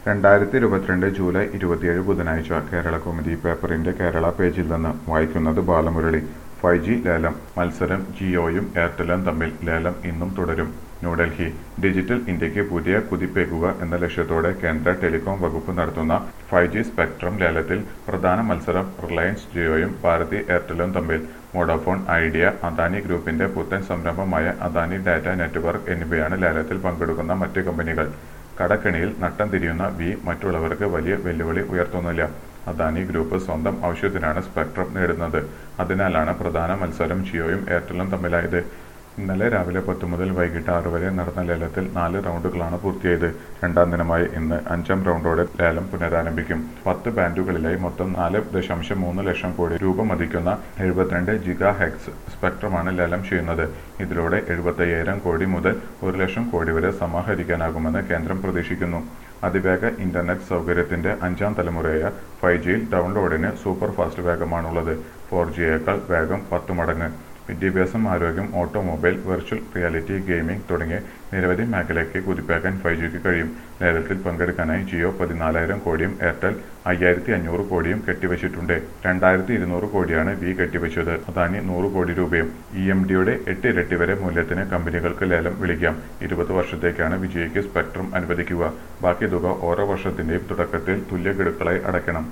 രണ്ടായിരത്തി ഇരുപത്തിരണ്ട് ജൂലൈ ഇരുപത്തിയേഴ് ബുധനാഴ്ച കേരള കൗമുദി പേപ്പറിന്റെ കേരള പേജിൽ നിന്ന് വായിക്കുന്നത് ബാലമുരളി ഫൈവ് ജി ലേലം മത്സരം ജിയോയും എയർടെലും തമ്മിൽ ലേലം ഇന്നും തുടരും ന്യൂഡൽഹി ഡിജിറ്റൽ ഇന്ത്യക്ക് പുതിയ കുതിപ്പേകുക എന്ന ലക്ഷ്യത്തോടെ കേന്ദ്ര ടെലികോം വകുപ്പ് നടത്തുന്ന ഫൈവ് ജി സ്പെക്ട്രം ലേലത്തിൽ പ്രധാന മത്സരം റിലയൻസ് ജിയോയും ഭാരതി എയർടെലും തമ്മിൽ വോഡാഫോൺ ഐഡിയ അദാനി ഗ്രൂപ്പിന്റെ പുത്തൻ സംരംഭമായ അദാനി ഡാറ്റ നെറ്റ്വർക്ക് എന്നിവയാണ് ലേലത്തിൽ പങ്കെടുക്കുന്ന മറ്റ് കമ്പനികൾ കടക്കെണിയിൽ നട്ടം തിരിയുന്ന വി മറ്റുള്ളവർക്ക് വലിയ വെല്ലുവിളി ഉയർത്തുന്നില്ല അദാനി ഗ്രൂപ്പ് സ്വന്തം ആവശ്യത്തിനാണ് സ്പെക്ട്രം നേടുന്നത് അതിനാലാണ് പ്രധാന മത്സരം ജിയോയും എയർടെലും തമ്മിലായത് ഇന്നലെ രാവിലെ പത്ത് മുതൽ വൈകിട്ട് ആറ് വരെ നടന്ന ലേലത്തിൽ നാല് റൗണ്ടുകളാണ് പൂർത്തിയായത് രണ്ടാം ദിനമായ ഇന്ന് അഞ്ചാം റൗണ്ടോടെ ലേലം പുനരാരംഭിക്കും പത്ത് ബാൻഡുകളിലായി മൊത്തം നാല് ദശാംശം മൂന്ന് ലക്ഷം കോടി രൂപ മതിക്കുന്ന എഴുപത്തിരണ്ട് ജിഗാ ഹെക്സ് സ്പെക്ട്രമാണ് ലേലം ചെയ്യുന്നത് ഇതിലൂടെ എഴുപത്തയ്യായിരം കോടി മുതൽ ഒരു ലക്ഷം കോടി വരെ സമാഹരിക്കാനാകുമെന്ന് കേന്ദ്രം പ്രതീക്ഷിക്കുന്നു അതിവേഗ ഇന്റർനെറ്റ് സൗകര്യത്തിന്റെ അഞ്ചാം തലമുറയായ ഫൈവ് ജിയിൽ ഡൗൺലോഡിന് സൂപ്പർ ഫാസ്റ്റ് വേഗമാണുള്ളത് ഫോർ ജിയേക്കാൾ വേഗം പത്ത് മടങ്ങ് വിദ്യാഭ്യാസം ആരോഗ്യം ഓട്ടോമൊബൈൽ വെർച്വൽ റിയാലിറ്റി ഗെയിമിംഗ് തുടങ്ങിയ നിരവധി മേഖലയ്ക്ക് കുതിപ്പാക്കാൻ ഫൈവ് ജിക്ക് കഴിയും ലേലത്തിൽ പങ്കെടുക്കാനായി ജിയോ പതിനാലായിരം കോടിയും എയർടെൽ അയ്യായിരത്തി അഞ്ഞൂറ് കോടിയും കെട്ടിവച്ചിട്ടുണ്ട് രണ്ടായിരത്തി ഇരുന്നൂറ് കോടിയാണ് വി കെട്ടിവച്ചത് അദാനി നൂറ് കോടി രൂപയും ഇ എം ഡിയുടെ എട്ട് ഇരട്ടി വരെ മൂല്യത്തിന് കമ്പനികൾക്ക് ലേലം വിളിക്കാം ഇരുപത് വർഷത്തേക്കാണ് വിജയ്ക്ക് സ്പെക്ട്രം അനുവദിക്കുക ബാക്കി തുക ഓരോ വർഷത്തിന്റെയും തുടക്കത്തിൽ തുല്യ ഗഡുക്കളായി അടയ്ക്കണം